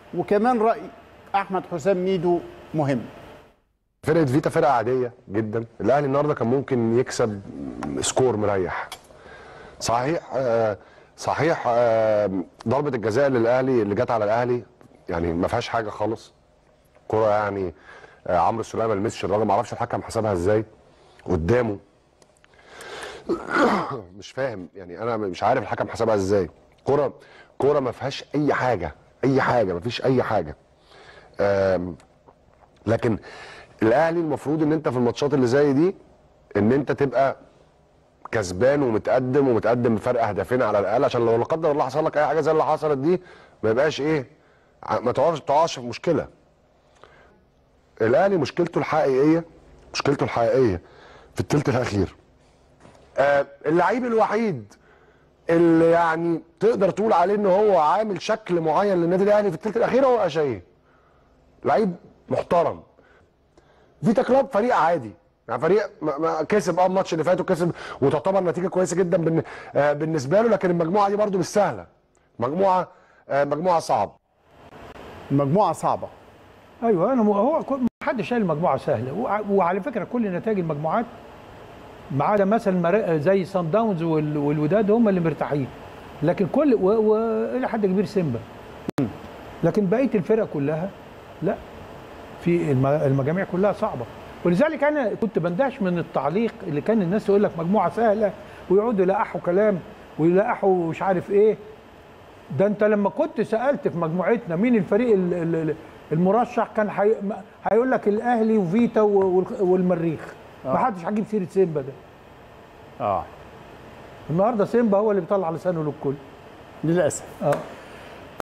وكمان راي احمد حسام ميدو مهم فرقه فيتا فرقه عاديه جدا الاهلي النهارده كان ممكن يكسب سكور مريح صحيح آه صحيح آه ضربه الجزاء للاهلي اللي جت على الاهلي يعني ما فيهاش حاجه خالص كره يعني آه عمرو السوليه ما لمسش الراجل ما اعرفش الحكم حسبها ازاي قدامه مش فاهم يعني انا مش عارف الحكم حسبها ازاي كره كره ما فيهاش اي حاجه اي حاجه ما فيش اي حاجه آم، لكن الاهلي المفروض ان انت في الماتشات اللي زي دي ان انت تبقى كسبان ومتقدم ومتقدم بفرق هدفين على الاقل عشان لو لا قدر الله حصل لك اي حاجه زي اللي حصلت دي ما يبقاش ايه ع- ما تقعش تقعش في مشكله الاهلي مشكلته الحقيقيه مشكلته الحقيقيه في الثلث الاخير آه اللعيب الوحيد اللي يعني تقدر تقول عليه ان هو عامل شكل معين للنادي الاهلي في الثلث الاخير هو اشايه لعيب محترم فيتا كلوب فريق عادي يعني فريق ما ما كسب اه الماتش اللي فات وكسب وتعتبر نتيجه كويسه جدا بالن- آه، بالنسبه له لكن المجموعه دي برده مش سهله مجموعه آه، مجموعه صعبه المجموعه صعبه ايوه انا م- هو كل- ما حدش قال المجموعه سهله وع- وعلى فكره كل نتائج المجموعات ما عدا مثلا مر- زي سان داونز وال- والوداد هم اللي مرتاحين لكن كل و- والى حد كبير سيمبا لكن بقيه الفرق كلها لا في الم- المجاميع كلها صعبه ولذلك انا كنت بندهش من التعليق اللي كان الناس يقول لك مجموعه سهله ويقعدوا يلقحوا كلام ويلقحوا مش عارف ايه ده انت لما كنت سالت في مجموعتنا مين الفريق ال- ال- ال- المرشح كان حي... ما- هيقول لك الاهلي وفيتا و- والخ- والمريخ ما حدش هيجيب سيره سيمبا ده اه النهارده سيمبا هو اللي بيطلع لسانه للكل للاسف اه